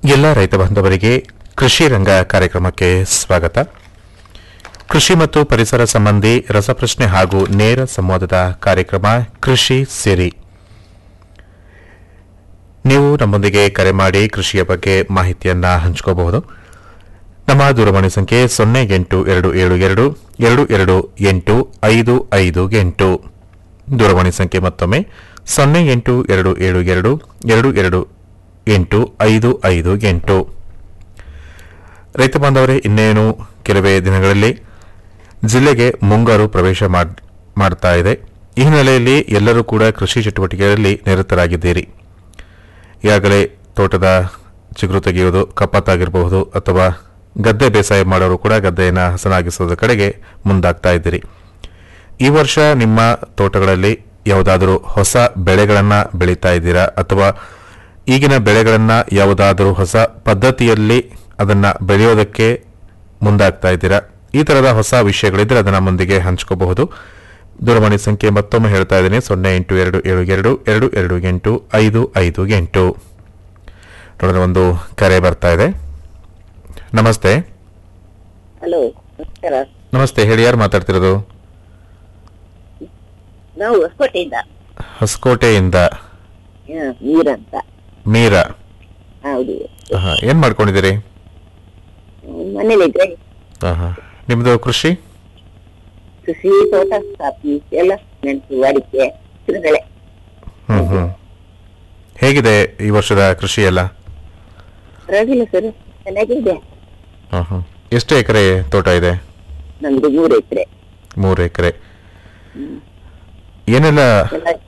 ಎಲ್ಲ ರೈತ ಬಾಂಧವರಿಗೆ ಕೃಷಿ ರಂಗ ಕಾರ್ಯಕ್ರಮಕ್ಕೆ ಸ್ವಾಗತ ಕೃಷಿ ಮತ್ತು ಪರಿಸರ ಸಂಬಂಧಿ ರಸಪ್ರಶ್ನೆ ಹಾಗೂ ನೇರ ಸಂವಾದದ ಕಾರ್ಯಕ್ರಮ ಕೃಷಿ ಸಿರಿ ನೀವು ನಮ್ಮೊಂದಿಗೆ ಕರೆ ಮಾಡಿ ಕೃಷಿಯ ಬಗ್ಗೆ ಮಾಹಿತಿಯನ್ನ ಹಂಚ್ಕೋಬಹುದು ನಮ್ಮ ದೂರವಾಣಿ ಸಂಖ್ಯೆ ಸೊನ್ನೆ ಎಂಟು ಎರಡು ಏಳು ಎರಡು ಎರಡು ಎರಡು ಎಂಟು ಐದು ಐದು ಎಂಟು ದೂರವಾಣಿ ಸಂಖ್ಯೆ ಮತ್ತೊಮ್ಮೆ ಸೊನ್ನೆ ಎಂಟು ಎರಡು ಏಳು ಎರಡು ಎರಡು ಎರಡು ಎಂಟು ಐದು ಐದು ಎಂಟು ರೈತ ಬಾಂಧವರೇ ಇನ್ನೇನು ಕೆಲವೇ ದಿನಗಳಲ್ಲಿ ಜಿಲ್ಲೆಗೆ ಮುಂಗಾರು ಪ್ರವೇಶ ಮಾಡ್- ಮಾಡ್ತಾ ಇದೆ ಈ ಹಿನ್ನೆಲೆಯಲ್ಲಿ ಎಲ್ಲರೂ ಕೂಡ ಕೃಷಿ ಚಟುವಟಿಕೆಗಳಲ್ಲಿ ನಿರತರಾಗಿದ್ದೀರಿ ಈಗಾಗಲೇ ತೋಟದ ಚಿಗುರು ತೆಗೆಯುವುದು ಕಪಾತಾಗಿರಬಹುದು ಅಥವಾ ಗದ್ದೆ ಬೇಸಾಯ ಮಾಡೋರು ಕೂಡ ಗದ್ದೆಯನ್ನು ಹಸನಾಗಿಸೋದ್ರ ಕಡೆಗೆ ಮುಂದಾಗ್ತಾ ಇದ್ದೀರಿ ಈ ವರ್ಷ ನಿಮ್ಮ ತೋಟಗಳಲ್ಲಿ ಯಾವುದಾದರೂ ಹೊಸ ಬೆಳೆಗಳನ್ನು ಬೆಳೀತಾ ಇದ್ದೀರಾ ಅಥವಾ ಈಗಿನ ಬೆಳೆಗಳನ್ನು ಯಾವುದಾದರೂ ಹೊಸ ಪದ್ಧತಿಯಲ್ಲಿ ಅದನ್ನು ಬೆಳೆಯೋದಕ್ಕೆ ಮುಂದಾಗ್ತಾ ಇದ್ದೀರಾ ಈ ಥರದ ಹೊಸ ವಿಷಯಗಳಿದ್ರೆ ಅದನ್ನು ನಮ್ಮೊಂದಿಗೆ ಹಂಚ್ಕೋಬಹುದು ದೂರವಾಣಿ ಸಂಖ್ಯೆ ಮತ್ತೊಮ್ಮೆ ಹೇಳ್ತಾ ಇದ್ದೀನಿ ಸೊನ್ನೆ ಎಂಟು ಎರಡು ಏಳು ಎರಡು ಎರಡು ಎರಡು ಎಂಟು ಐದು ಐದು ಎಂಟು ನೋಡೋಣ ಒಂದು ಕರೆ ಬರ್ತಾ ಇದೆ ನಮಸ್ತೆ ಹಲೋ ನಮಸ್ಕಾರ ನಮಸ್ತೆ ಹೇಳಿ ಯಾರು ಮಾತಾಡ್ತಿರೋದು ನಾವು ಹೊಸಕೋಟೆಯಿಂದ ಹೊಸಕೋಟೆಯಿಂದ ಹಾ, ವೀರ್ ಅಂತ ಮೀರಾ ಹೌದು ಆಹಾ, ಏನ್ ಮಾಡ್ಕೊಂಡಿದ್ದೀರಿ ಮನೇಲಿದ್ರೆ ಆಹಾ. ನಿಮ್ದು ಕೃಷಿ ಕೃಷಿ ತೋಟ ಕಾಫಿ ಎಲ್ಲ ಮೆಣಸು ಅಡಿಕೆ ಚಿತ್ರಗಳೆ ಹ್ಮ್ ಹ್ಮ್ ಹೇಗಿದೆ ಈ ವರ್ಷದ ಕೃಷಿ ಎಲ್ಲ ಪರವಾಗಿಲ್ಲ ಸರ್ ಚೆನ್ನಾಗಿದೆ ಹ್ಮ್ ಹ್ಮ್ ಎಷ್ಟು ಎಕರೆ ತೋಟ ಇದೆ ನಮ್ದು ಮೂರು ಎಕರೆ ಮೂರು ಎಕರೆ ಏನೆಲ್ಲ ಎಲ್ಲ